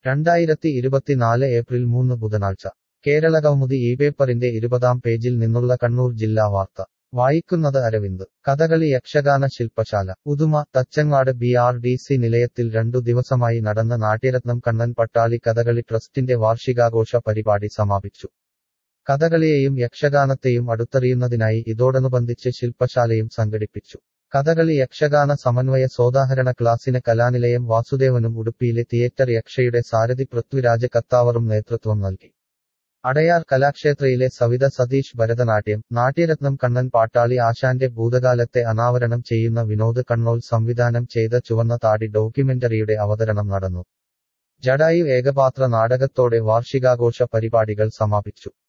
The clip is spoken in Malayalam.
രണ്ടായിരത്തി ഇരുപത്തിനാല് ഏപ്രിൽ മൂന്ന് ബുധനാഴ്ച കേരളകൗമുദി ഈ പേപ്പറിന്റെ ഇരുപതാം പേജിൽ നിന്നുള്ള കണ്ണൂർ ജില്ലാ വാർത്ത വായിക്കുന്നത് അരവിന്ദ് കഥകളി യക്ഷഗാന ശില്പശാല Uduma Thachangad B R D C നിലയത്തിൽ രണ്ടു ദിവസമായി നടന്ന നാട്യരത്നം കണ്ണൻ പട്ടാളി കഥകളി ട്രസ്റ്റിന്റെ വാർഷികാഘോഷ പരിപാടി സമാപിച്ചു കഥകളിയെയും യക്ഷഗാനത്തെയും അടുത്തറിയുന്നതിനായി ഇതോടനുബന്ധിച്ച് ശില്പശാലയും സംഘടിപ്പിച്ചു കഥകളി യക്ഷഗാന സമന്വയ സോദാഹരണ ക്ലാസിന് കലാനിലയം വാസുദേവനും ഉടുപ്പിയിലെ തിയേറ്റർ യക്ഷയുടെ സാരഥി പൃഥ്വിരാജ് കത്താവറും നേതൃത്വം നൽകി അടയാർ കലാക്ഷേത്രയിലെ സവിത സതീഷ് ഭരതനാട്യം നാട്യരത്നം കണ്ണൻ പാട്ടാളി ആശാന്റെ ഭൂതകാലത്തെ അനാവരണം ചെയ്യുന്ന വിനോദ് കണ്ണോൽ സംവിധാനം ചെയ്ത ചുവന്ന താടി ഡോക്യുമെന്ററിയുടെ അവതരണം നടന്നു ജഡായു ഏകപാത്ര നാടകത്തോടെ വാർഷികാഘോഷ പരിപാടികൾ സമാപിച്ചു